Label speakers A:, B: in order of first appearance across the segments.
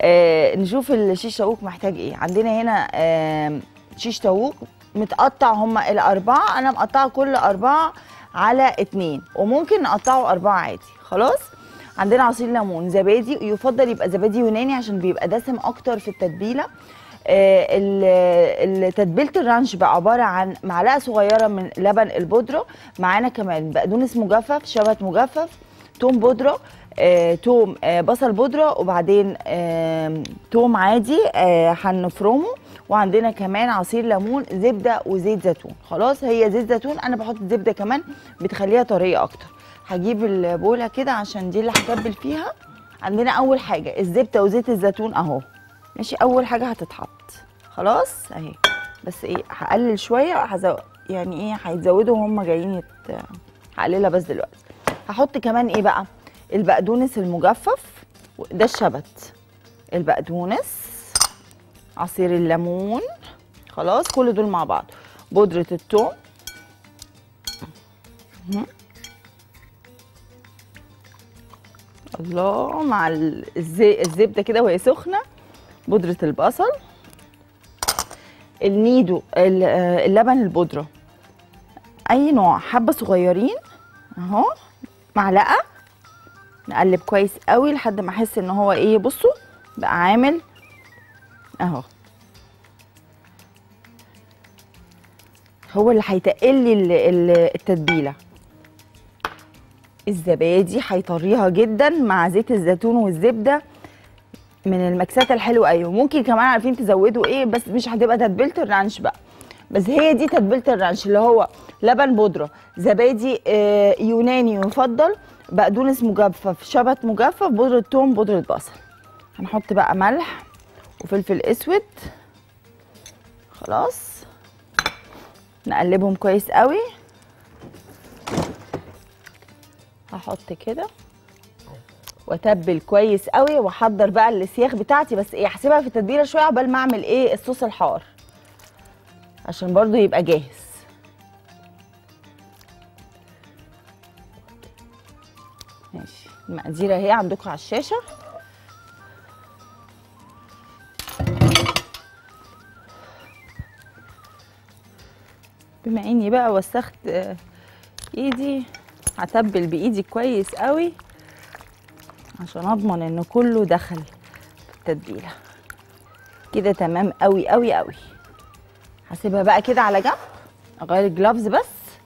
A: آه نشوف الشيش طاووق محتاج ايه عندنا هنا آه شيش طاووق متقطع هما الاربعه انا مقطعه كل اربعه على اتنين وممكن نقطعه اربعه عادي خلاص عندنا عصير ليمون زبادي يفضل يبقى زبادي يوناني عشان بيبقى دسم اكتر في التتبيله آه، ال- ال- تتبيله الرانش بقى عباره عن معلقه صغيره من لبن البودره معانا كمان بقدونس مجفف شبت مجفف توم بودره آه، توم آه، بصل بودره وبعدين آه، توم عادي آه، هنفرمه وعندنا كمان عصير ليمون زبده وزيت زيتون خلاص هي زيت زيتون انا بحط زبده كمان بتخليها طريه اكتر هجيب البوله كده عشان دي اللي هتبل فيها عندنا اول حاجه الزبده وزيت الزيتون اهو ماشي اول حاجه هتتحط خلاص اهي بس ايه هقلل شويه هزو... يعني ايه هيتزودوا وهم جايين يت... هقللها بس دلوقتي هحط كمان ايه بقى البقدونس المجفف ده الشبت البقدونس عصير الليمون خلاص كل دول مع بعض بودرة الثوم مهم. الله مع ال- الزي- الزبدة كده وهي سخنة بودرة البصل النيدو ال- آه، اللبن البودرة أي نوع حبة صغيرين أهو معلقة نقلب كويس قوي لحد ما أحس إن هو إيه بصوا بقى عامل أهو هو اللي هيتقل لي ال- ال- التتبيله الزبادي هيطريها جدا مع زيت الزيتون والزبده من المكسات الحلوه ايوه ممكن كمان عارفين تزودوا ايه بس مش هتبقى تتبيله الرانش بقى بس هي دي تتبيله الرانش اللي هو لبن بودره زبادي آه، يوناني يفضل بقدونس مجفف شبت مجفف بودره ثوم بودره بصل هنحط بقى ملح وفلفل اسود خلاص نقلبهم كويس قوي هحط كده واتبل كويس قوي واحضر بقى السياخ بتاعتي بس ايه هسيبها في التتبيله شويه عقبال ما اعمل ايه الصوص الحار عشان برضو يبقى جاهز ماشي المقادير اهي عندكم على الشاشه بما اني بقى وسخت آه، ايدي هتبل بايدي كويس قوي عشان اضمن ان كله دخل في التتبيله كده تمام قوي قوي قوي هسيبها بقى كده على جنب اغير الجلافز بس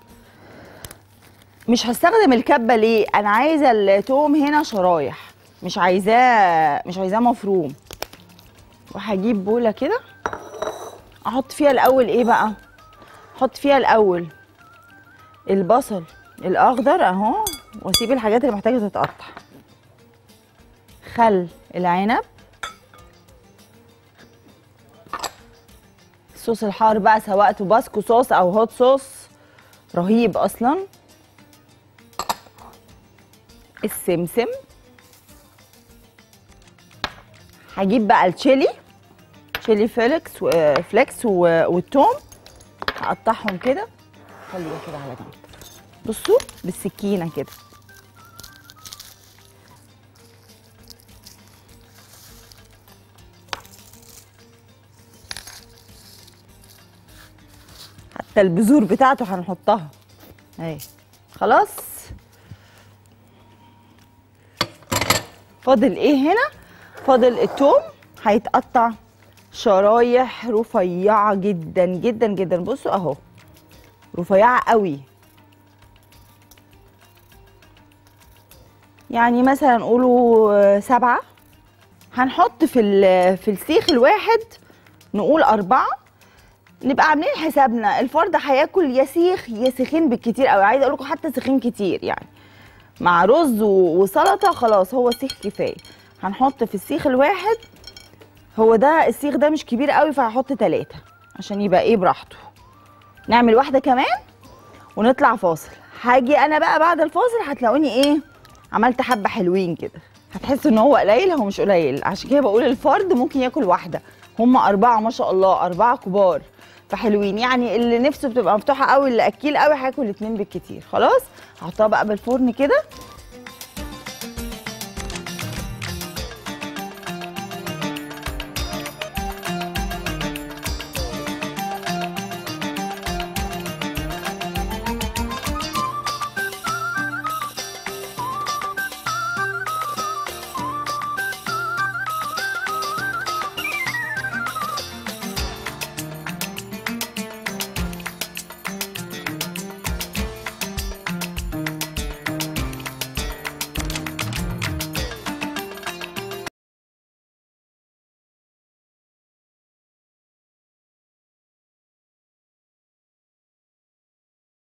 A: مش هستخدم الكبه ليه انا عايزه التوم هنا شرايح مش عايزاه مش عايزاه مفروم وهجيب بوله كده احط فيها الاول ايه بقى احط فيها الاول البصل الاخضر اهو واسيب الحاجات اللي محتاجه تتقطع خل العنب الصوص الحار بقى سواء تباسكو صوص او هوت صوص رهيب اصلا السمسم هجيب بقى التشيلي تشيلي فليكس وفليكس و- والثوم هقطعهم كده خلي ده كده على جنب بصوا بالسكينه كده حتى البذور بتاعته هنحطها اهي خلاص فاضل ايه هنا فاضل التوم هيتقطع شرايح رفيعه جدا جدا جدا بصوا اهو رفيعه قوي يعني مثلا نقولوا آه، سبعة هنحط في ال- في السيخ الواحد نقول أربعة نبقى عاملين حسابنا الفرد هياكل يا سيخ يا سيخين بالكتير قوي عايزه اقول لكم حتى سيخين كتير يعني مع رز و- وسلطه خلاص هو سيخ كفايه هنحط في السيخ الواحد هو ده السيخ ده مش كبير قوي فهحط ثلاثة عشان يبقى ايه براحته نعمل واحدة كمان ونطلع فاصل هاجي انا بقى بعد الفاصل هتلاقوني ايه عملت حبة حلوين كده هتحسوا ان هو قليل هو مش قليل عشان كده بقول الفرد ممكن ياكل واحدة هم أربعة ما شاء الله أربعة كبار فحلوين يعني اللي نفسه بتبقى مفتوحة قوي اللي أكيل قوي هياكل اتنين بالكتير خلاص هحطها بقى بالفرن كده